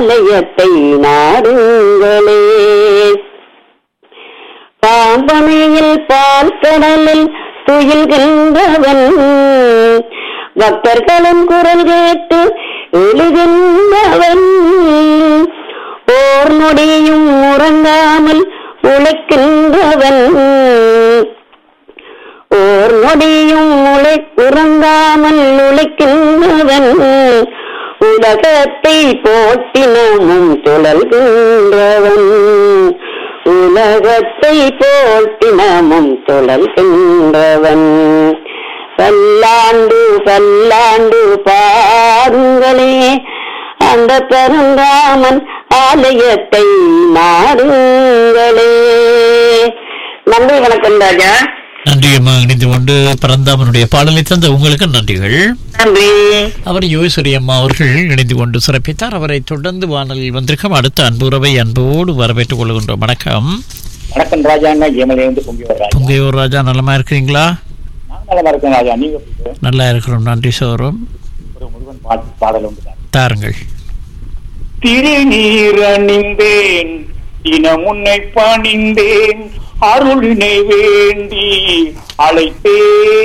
ஆலயத்தை நாடுங்களே பாம்பனையில் பால் கடலில் துயில்கின்றவன் பக்தர்களும் குரல் கேட்டு எழுகின்றவன் ஓர் நொடியும் உறங்காமல் உழைக்கின்றவன் ஓர் நொடியும் உழை உறங்காமல் உழைக்கின்றவன் உலகத்தை போட்டினமும் சுழல்கின்றவன் உலகத்தை போட்டினமும் சுழல்கின்றவன் பல்லாண்டு பல்லாண்டு பாருங்களே அந்த பெருங்காமன் ஆலயத்தை நாடுங்களே நன்றி வணக்கம் ராஜா நன்றி அம்மா இணைந்து கொண்டு பரந்தாமனுடைய பாடலை தந்த உங்களுக்கு நன்றிகள் நன்றி அவர் யோகேஸ்வரி அம்மா அவர்கள் இணைந்து கொண்டு சிறப்பித்தார் அவரை தொடர்ந்து வானலில் வந்திருக்கும் அடுத்த அன்புறவை அன்போடு வரவேற்றுக் கொள்கின்றோம் வணக்கம் வணக்கம் ராஜா அண்ணா ஏமலையிலிருந்து பொங்கி வர ராஜா பொங்கையூர் ராஜா நலமா இருக்கிறீங்களா நான் நல்லா இருக்கேன் ராஜா நீங்க எப்படி இருக்கீங்க? நல்லா இருக்கிறோம் நன்றி சோறும் ஒரு முருகன் பாட்டு பாடல் உண்டு தான். தாருங்கள் திருநீர் அணிந்தேன் தினம் உன்னை பணிந்தேன் அருளினை வேண்டி அழைத்தேன்